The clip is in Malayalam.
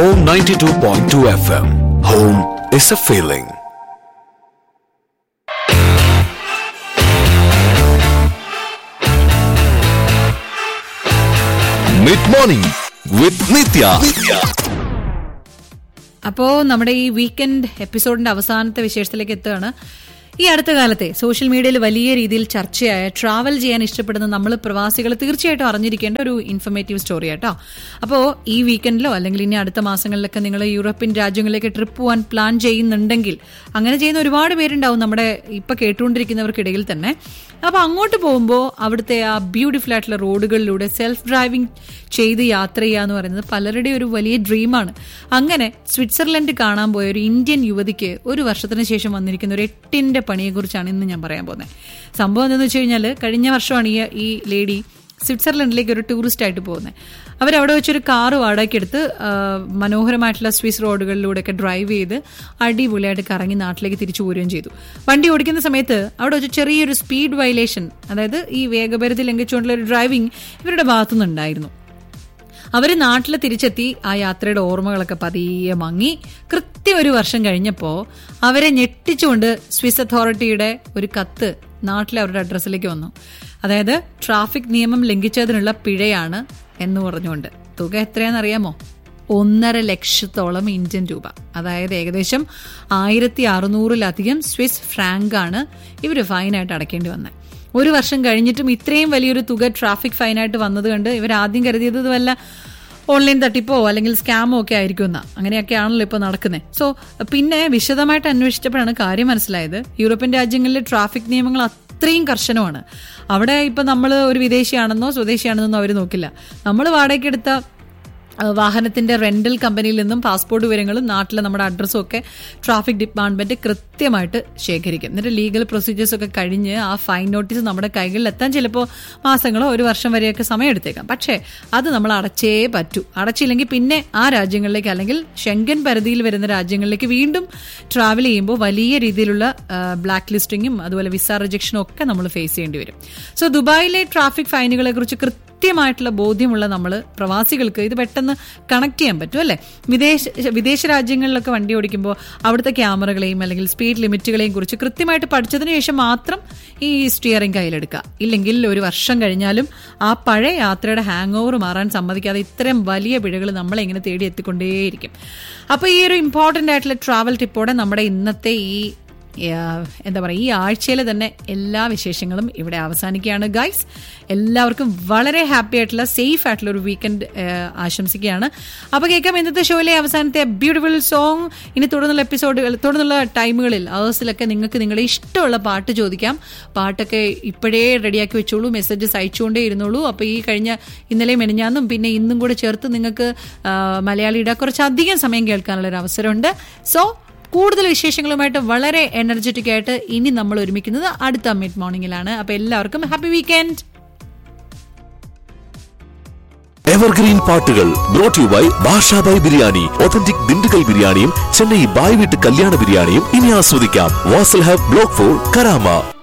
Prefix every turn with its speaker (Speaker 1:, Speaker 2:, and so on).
Speaker 1: Home 92.2 FM. Home is a feeling. Mid morning with Nitya.
Speaker 2: അപ്പോൾ നമ്മുടെ ഈ വീക്കെൻഡ് എപ്പിസോഡിന്റെ അവസാനത്തെ വിശേഷത്തിലേക്ക് എത്തുകയാണ് ഈ അടുത്ത കാലത്തെ സോഷ്യൽ മീഡിയയിൽ വലിയ രീതിയിൽ ചർച്ചയായ ട്രാവൽ ചെയ്യാൻ ഇഷ്ടപ്പെടുന്ന നമ്മൾ പ്രവാസികൾ തീർച്ചയായിട്ടും അറിഞ്ഞിരിക്കേണ്ട ഒരു ഇൻഫർമേറ്റീവ് സ്റ്റോറി കേട്ടോ അപ്പോൾ ഈ വീക്കെൻഡിലോ അല്ലെങ്കിൽ ഇനി അടുത്ത മാസങ്ങളിലൊക്കെ നിങ്ങൾ യൂറോപ്യൻ രാജ്യങ്ങളിലേക്ക് ട്രിപ്പ് പോകാൻ പ്ലാൻ ചെയ്യുന്നുണ്ടെങ്കിൽ അങ്ങനെ ചെയ്യുന്ന ഒരുപാട് പേരുണ്ടാവും നമ്മുടെ ഇപ്പൊ കേട്ടുകൊണ്ടിരിക്കുന്നവർക്കിടയിൽ തന്നെ അപ്പൊ അങ്ങോട്ട് പോകുമ്പോൾ അവിടുത്തെ ആ ബ്യൂട്ടിഫുൾ ആയിട്ടുള്ള റോഡുകളിലൂടെ സെൽഫ് ഡ്രൈവിംഗ് ചെയ്ത് യാത്ര ചെയ്യുക എന്ന് പറയുന്നത് പലരുടെയും ഒരു വലിയ ഡ്രീമാണ് അങ്ങനെ സ്വിറ്റ്സർലൻഡ് കാണാൻ പോയ ഒരു ഇന്ത്യൻ യുവതിക്ക് ഒരു വർഷത്തിന് ശേഷം വന്നിരിക്കുന്ന ഒരു എട്ടിന്റെ പണിയെക്കുറിച്ചാണ് ഇന്ന് ഞാൻ പറയാൻ പോകുന്നത് സംഭവം എന്താണെന്ന് വെച്ച് കഴിഞ്ഞാൽ കഴിഞ്ഞ വർഷമാണ് ഈ ഈ ലേഡി സ്വിറ്റ്സർലൻഡിലേക്ക് ഒരു ടൂറിസ്റ്റ് ആയിട്ട് പോകുന്നത് അവരവിടെ വെച്ചൊരു കാറ് വാടകയ്ക്ക് എടുത്ത് ആ, മനോഹരമായിട്ടുള്ള സ്വിസ് റോഡുകളിലൂടെയൊക്കെ ഡ്രൈവ് ചെയ്ത് അടിപൊളിയായിട്ട് കറങ്ങി നാട്ടിലേക്ക് തിരിച്ചു പോരുകയും ചെയ്തു വണ്ടി ഓടിക്കുന്ന സമയത്ത് അവിടെ വെച്ച് ചെറിയൊരു സ്പീഡ് വയലേഷൻ അതായത് ഈ വേഗപരിധി ലംഘിച്ചുകൊണ്ടുള്ള ഒരു ഡ്രൈവിംഗ് ഇവരുടെ ഭാഗത്തുനിന്നുണ്ടായിരുന്നു അവര് നാട്ടിൽ തിരിച്ചെത്തി ആ യാത്രയുടെ ഓർമ്മകളൊക്കെ പതിയെ മങ്ങി കൃത്യം ഒരു വർഷം കഴിഞ്ഞപ്പോൾ അവരെ ഞെട്ടിച്ചുകൊണ്ട് സ്വിസ് അതോറിറ്റിയുടെ ഒരു കത്ത് നാട്ടിലെ അവരുടെ അഡ്രസ്സിലേക്ക് വന്നു അതായത് ട്രാഫിക് നിയമം ലംഘിച്ചതിനുള്ള പിഴയാണ് എന്ന് പറഞ്ഞുകൊണ്ട് തുക എത്രയാണെന്നറിയാമോ ഒന്നര ലക്ഷത്തോളം ഇന്ത്യൻ രൂപ അതായത് ഏകദേശം ആയിരത്തി അറുന്നൂറിലധികം സ്വിസ് ഫ്രാങ്ക് ആണ് ഇവർ ഫൈനായിട്ട് അടയ്ക്കേണ്ടി വന്നത് ഒരു വർഷം കഴിഞ്ഞിട്ടും ഇത്രയും വലിയൊരു തുക ട്രാഫിക് ഫൈനായിട്ട് വന്നത് കണ്ട് ഇവർ ആദ്യം കരുതിയത് ഇത് വല്ല ഓൺലൈൻ തട്ടിപ്പോ അല്ലെങ്കിൽ സ്കാമോ ഒക്കെ ആയിരിക്കും എന്നാ അങ്ങനെയൊക്കെയാണല്ലോ ഇപ്പോൾ നടക്കുന്നത് സോ പിന്നെ വിശദമായിട്ട് അന്വേഷിച്ചപ്പോഴാണ് കാര്യം മനസ്സിലായത് യൂറോപ്യൻ രാജ്യങ്ങളിലെ ട്രാഫിക് നിയമങ്ങൾ അത്രയും കർശനമാണ് അവിടെ ഇപ്പം നമ്മൾ ഒരു വിദേശിയാണെന്നോ സ്വദേശിയാണെന്നോ അവർ നോക്കില്ല നമ്മൾ വാടകയ്ക്കെടുത്ത ആ, വാഹനത്തിന്റെ റെന്റൽ കമ്പനിയിൽ നിന്നും പാസ്പോർട്ട് വിവരങ്ങളും നാട്ടിലെ നമ്മുടെ അഡ്രസ്സും ഒക്കെ ട്രാഫിക് ഡിപ്പാർട്ട്മെന്റ് കൃത്യമായിട്ട് ശേഖരിക്കും എന്നിട്ട് ലീഗൽ പ്രൊസീജിയേഴ്സ് ഒക്കെ കഴിഞ്ഞ് ആ ഫൈൻ നോട്ടീസ് നമ്മുടെ കൈകളിൽ എത്താൻ ചിലപ്പോൾ മാസങ്ങളോ ഒരു വർഷം വരെയൊക്കെ സമയം എടുത്തേക്കാം പക്ഷേ അത് നമ്മൾ അടച്ചേ പറ്റൂ അടച്ചില്ലെങ്കിൽ പിന്നെ ആ രാജ്യങ്ങളിലേക്ക് അല്ലെങ്കിൽ ഷെങ്കൻ പരിധിയിൽ വരുന്ന രാജ്യങ്ങളിലേക്ക് വീണ്ടും ട്രാവൽ ചെയ്യുമ്പോൾ വലിയ രീതിയിലുള്ള ബ്ലാക്ക് ലിസ്റ്റിങ്ങും അതുപോലെ വിസ റിജക്ഷനും ഒക്കെ നമ്മൾ ഫേസ് ചെയ്യേണ്ടി വരും സോ ദുബായിലെ ട്രാഫിക് ഫൈനുകളെ കുറിച്ച് കൃത്യമായിട്ടുള്ള ബോധ്യമുള്ള നമ്മൾ പ്രവാസികൾക്ക് ഇത് പെട്ടെന്ന് കണക്ട് ചെയ്യാൻ പറ്റും അല്ലേ വിദേശ വിദേശ രാജ്യങ്ങളിലൊക്കെ വണ്ടി ഓടിക്കുമ്പോൾ അവിടുത്തെ ക്യാമറകളെയും അല്ലെങ്കിൽ സ്പീഡ് ലിമിറ്റുകളെയും കുറിച്ച് കൃത്യമായിട്ട് പഠിച്ചതിന് ശേഷം മാത്രം ഈ സ്റ്റിയറിംഗ് കയ്യിലെടുക്കുക ഇല്ലെങ്കിൽ ഒരു വർഷം കഴിഞ്ഞാലും ആ പഴയ യാത്രയുടെ ഹാങ് ഓവർ മാറാൻ സമ്മതിക്കാതെ ഇത്തരം വലിയ പിഴകൾ നമ്മളെ ഇങ്ങനെ തേടി എത്തിക്കൊണ്ടേയിരിക്കും അപ്പോൾ ഈ ഒരു ഇമ്പോർട്ടൻ്റ് ആയിട്ടുള്ള ട്രാവൽ ടിപ്പോടെ നമ്മുടെ ഇന്നത്തെ ഈ ആ, എന്താ പറയുക ഈ ആഴ്ചയിലെ തന്നെ എല്ലാ വിശേഷങ്ങളും ഇവിടെ അവസാനിക്കുകയാണ് ഗൈസ് എല്ലാവർക്കും വളരെ ഹാപ്പി ആയിട്ടുള്ള സേഫ് ആയിട്ടുള്ള ഒരു വീക്കെൻഡ് ആശംസിക്കുകയാണ് അപ്പോൾ കേൾക്കാം ഇന്നത്തെ ഷോയിലെ അവസാനത്തെ ബ്യൂട്ടിഫുൾ സോങ് ഇനി തുടർന്നുള്ള എപ്പിസോഡുകൾ തുടർന്നുള്ള ടൈമുകളിൽ അവേഴ്സിലൊക്കെ നിങ്ങൾക്ക് നിങ്ങളുടെ ഇഷ്ടമുള്ള പാട്ട് ചോദിക്കാം പാട്ടൊക്കെ ഇപ്പോഴേ റെഡിയാക്കി വെച്ചോളൂ മെസ്സേജസ് അയച്ചുകൊണ്ടേ ഇരുന്നോളൂ അപ്പോൾ ഈ കഴിഞ്ഞ ഇന്നലെ മെനിഞ്ഞാന്നും പിന്നെ ഇന്നും കൂടെ ചേർത്ത് നിങ്ങൾക്ക് ആ, മലയാളിയുടെ കുറച്ചധികം സമയം കേൾക്കാനുള്ള ഒരു അവസരമുണ്ട് സോ കൂടുതൽ വിശേഷങ്ങളുമായിട്ട് വളരെ എനർജറ്റിക് ആയിട്ട് ഇനി നമ്മൾ ഒരുമിക്കുന്നത് അടുത്ത മിഡ് മോർണിംഗിലാണ് അപ്പൊ എല്ലാവർക്കും ഹാപ്പി വീക്കെൻഡ്
Speaker 1: എവർഗ്രീൻ പാട്ടുകൾ brought you by Bashabhai biryani authentic Dindigul ബിരിയാണിയും ചെന്നൈ ബായ് വീട്ട് കല്യാണ ബിരിയാണിയും ഇനി ആസ്വദിക്കാം Vasal hub block four Karama